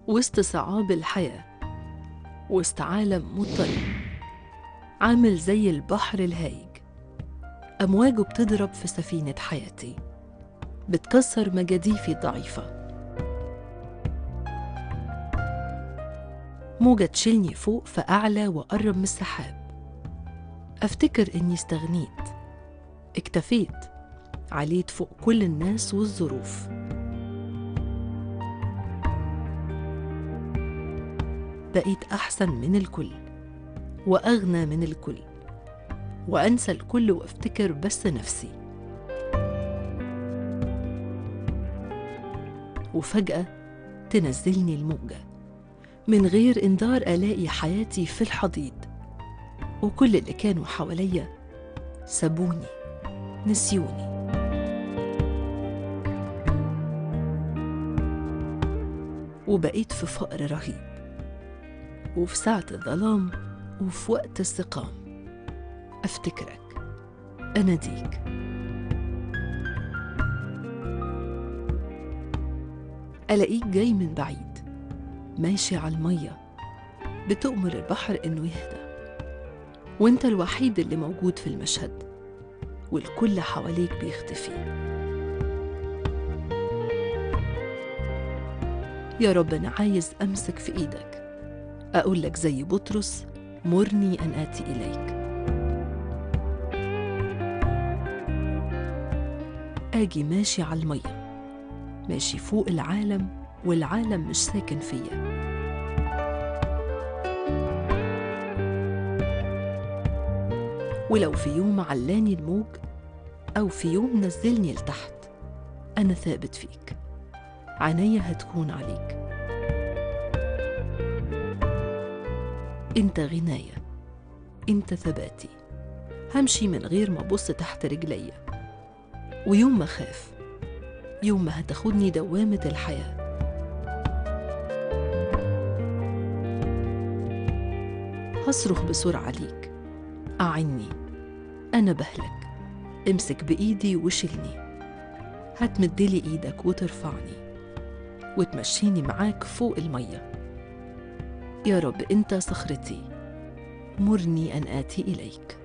وسط صعاب الحياة وسط عالم مضطرب عامل زي البحر الهايج أمواجه بتضرب في سفينة حياتي بتكسر مجاديفي الضعيفة موجة تشيلني فوق فأعلى وأقرب من السحاب أفتكر إني استغنيت اكتفيت عليت فوق كل الناس والظروف بقيت أحسن من الكل وأغنى من الكل وأنسى الكل وأفتكر بس نفسي وفجأة تنزلني الموجة من غير إنذار ألاقي حياتي في الحضيض وكل اللي كانوا حواليا سابوني نسيوني وبقيت في فقر رهيب وفي ساعة الظلام وفي وقت السقام أفتكرك أناديك ألاقيك جاي من بعيد ماشي على المية بتؤمر البحر إنه يهدى وإنت الوحيد اللي موجود في المشهد والكل حواليك بيختفي يا رب أنا عايز أمسك في إيدك أقول لك زي بطرس مرني أن آتي إليك آجي ماشي على المية ماشي فوق العالم والعالم مش ساكن فيا ولو في يوم علاني الموج أو في يوم نزلني لتحت أنا ثابت فيك عينيا هتكون عليك انت غناية انت ثباتي همشي من غير ما ابص تحت رجليا ويوم ما خاف يوم ما هتاخدني دوامة الحياة هصرخ بسرعة ليك أعني أنا بهلك امسك بإيدي وشيلني هتمدلي إيدك وترفعني وتمشيني معاك فوق الميه يا رب انت صخرتي مرني ان اتي اليك